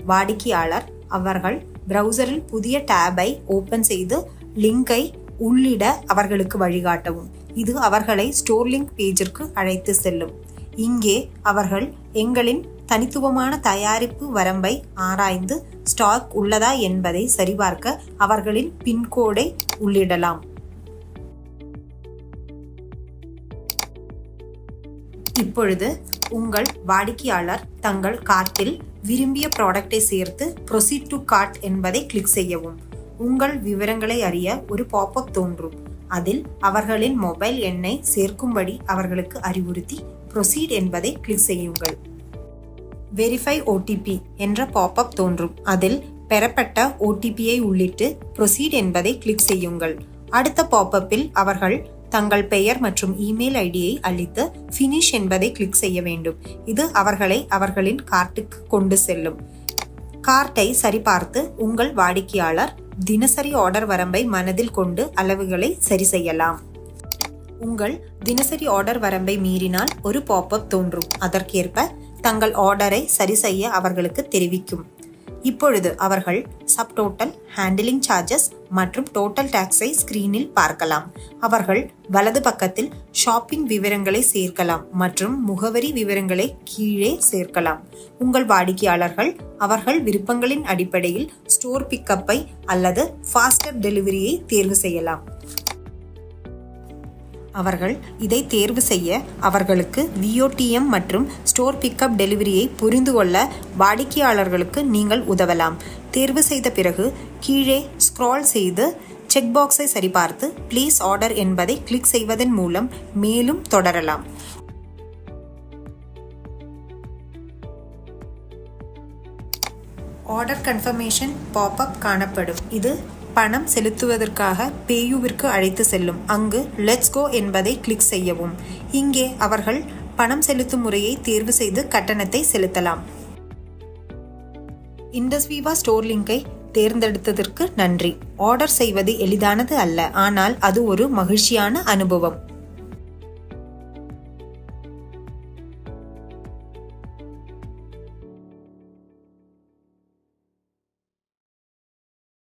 வாடிக்கையாளர் அவர்கள் பிரவுசரில் புதிய டேபை ஓபன் செய்து லிங்கை உள்ளிட அவர்களுக்கு வழிகாட்டவும் இது அவர்களை ஸ்டோர் லிங்க் பேஜிற்கு அழைத்து செல்லும் இங்கே அவர்கள் எங்களின் தனித்துவமான தயாரிப்பு வரம்பை ஆராய்ந்து ஸ்டாக் உள்ளதா என்பதை சரிபார்க்க அவர்களின் பின்கோடை உள்ளிடலாம் இப்பொழுது உங்கள் வாடிக்கையாளர் தங்கள் கார்ட்டில் விரும்பிய ப்ராடக்டை சேர்த்து ப்ரொசீட் டு கார்ட் என்பதை கிளிக் செய்யவும் உங்கள் விவரங்களை அறிய ஒரு பாப்அப் தோன்றும் அதில் அவர்களின் மொபைல் எண்ணை சேர்க்கும்படி அவர்களுக்கு அறிவுறுத்தி ப்ரொசீட் என்பதை கிளிக் செய்யுங்கள் வெரிஃபை ஓடிபி என்ற பாப்அப் தோன்றும் அதில் பெறப்பட்ட ஓடிபியை உள்ளிட்டு ப்ரொசீட் என்பதை கிளிக் செய்யுங்கள் அடுத்த பாப்அப்பில் அவர்கள் தங்கள் பெயர் மற்றும் இமெயில் ஐடியை அளித்து ஃபினிஷ் என்பதை கிளிக் செய்ய வேண்டும் இது அவர்களை அவர்களின் கார்ட்டுக்கு கொண்டு செல்லும் கார்ட்டை சரிபார்த்து உங்கள் வாடிக்கையாளர் தினசரி ஆர்டர் வரம்பை மனதில் கொண்டு அளவுகளை சரி செய்யலாம் உங்கள் தினசரி ஆர்டர் வரம்பை மீறினால் ஒரு பாப்அப் தோன்றும் அதற்கேற்ப தங்கள் ஆர்டரை சரி செய்ய அவர்களுக்கு தெரிவிக்கும் இப்பொழுது அவர்கள் சப்டோட்டல் ஹேண்டிலிங் சார்ஜஸ் மற்றும் டோட்டல் டாக்ஸை ஸ்கிரீனில் பார்க்கலாம் அவர்கள் வலது பக்கத்தில் ஷாப்பிங் விவரங்களை சேர்க்கலாம் மற்றும் முகவரி விவரங்களை கீழே சேர்க்கலாம் உங்கள் வாடிக்கையாளர்கள் அவர்கள் விருப்பங்களின் அடிப்படையில் ஸ்டோர் பிக்கப்பை அல்லது ஃபாஸ்டர் டெலிவரியை தேர்வு செய்யலாம் அவர்கள் இதை தேர்வு செய்ய அவர்களுக்கு விஓடிஎம் மற்றும் ஸ்டோர் பிக்கப் டெலிவரியை புரிந்து கொள்ள வாடிக்கையாளர்களுக்கு நீங்கள் உதவலாம் தேர்வு செய்த பிறகு கீழே ஸ்க்ரால் செய்து செக் பாக்ஸை சரிபார்த்து ப்ளீஸ் ஆர்டர் என்பதை கிளிக் செய்வதன் மூலம் மேலும் தொடரலாம் ஆர்டர் கன்ஃபர்மேஷன் பாப்அப் காணப்படும் இது பணம் செலுத்துவதற்காக பேயுவிற்கு அழைத்து செல்லும் அங்கு லெட்ஸ் கோ என்பதை கிளிக் செய்யவும் இங்கே அவர்கள் பணம் செலுத்தும் முறையை தேர்வு செய்து கட்டணத்தை செலுத்தலாம் இண்டஸ்வீவா ஸ்டோர் லிங்கை தேர்ந்தெடுத்ததற்கு நன்றி ஆர்டர் செய்வது எளிதானது அல்ல ஆனால் அது ஒரு மகிழ்ச்சியான அனுபவம்